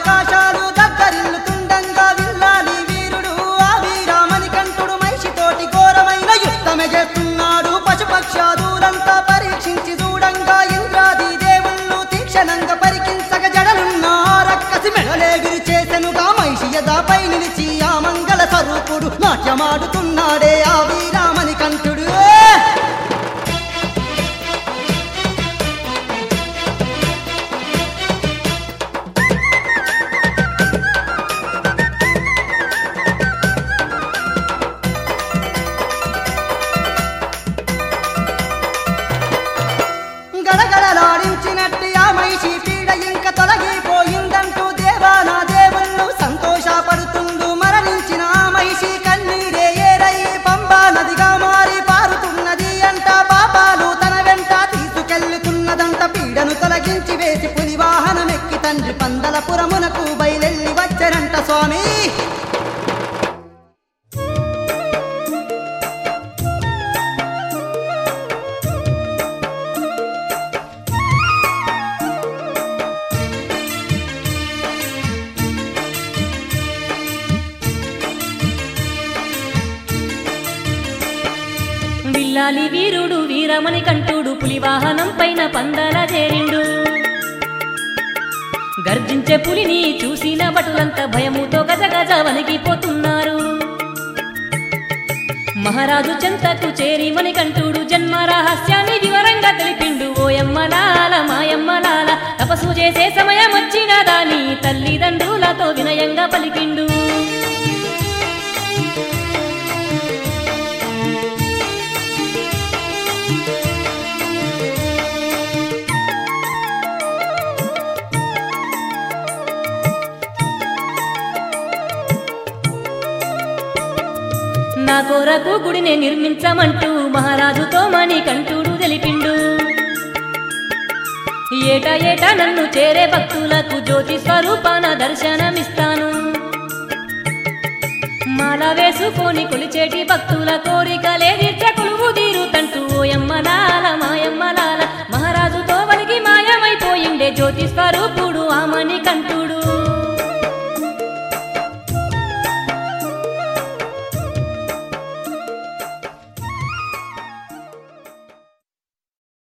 ఆకాశాలు దగ్గరిల్లుతుండంగా విల్లాలి వీరుడు ఆ వీరామణి కంఠుడు మహిషితోటి ఘోరమైన యుద్ధమే చేస్తున్నాడు పశుపక్షాదులంతా పరీక్షించి చూడంగా ఇంద్రాది దేవుళ్ళు తీక్షణంగా పరికించగ జడలున్న ఆ రక్కసి మెడలేగిరి చేసెనుగా మహిషి యదాపై నిలిచి ఆ మంగళ స్వరూపుడు నాట్యమాడుతున్నాడే ఆ వీరామణి కంఠుడు గడగడలాడించినట్టి ఆ మహిషి పీడ ఇంక తొలగిపోయిందంటూ దేవానా దేవుళ్ళు సంతోషపడుతుండు మరణించిన ఆ మహిషి కన్నీరే ఏరై పంబా నదిగా మారి పారుతున్నది అంట పాపాలు తన వెంట తీసుకెళ్తున్నదంట పీడను తొలగించి వేసి పులి వాహనమెక్కి తండ్రి పందలపురమునకు బయలెల్లి వచ్చరంట స్వామి విల్లాలి వీరుడు వీరమణి కంఠుడు పులివాహనం పైన పందల చేరిండు గర్జించే పులిని చూసిన భటులంతా భయముతో గజగజ వణికిపోతున్నారు మహారాజు చెంతకు చేరి మణికంఠుడు జన్మ రహస్యాన్ని వివరంగా తెలిపిండు ఓయమ్మలాల మాయమ్మలాల తపస్సు చేసే సమయం వచ్చినదాని తల్లిదండ్రులతో వినయంగా పలికిండు నా కోరకు గుడిని నిర్మించమంటూ మహారాజుతో మణి కంఠుడు తెలిపిండు ఏటా ఏటా నన్ను చేరే భక్తులకు జ్యోతి స్వరూపాన దర్శనమిస్తాను మాల వేసుకొని కొలిచేటి భక్తుల కోరికలే తీర్చ కొలువు తీరుతంటూ ఓయమ్మలాల మాయమ్మలాల మహారాజుతో వలిగి మాయమైపోయిండే జ్యోతి స్వరూపుడు ఆమని కంఠుడు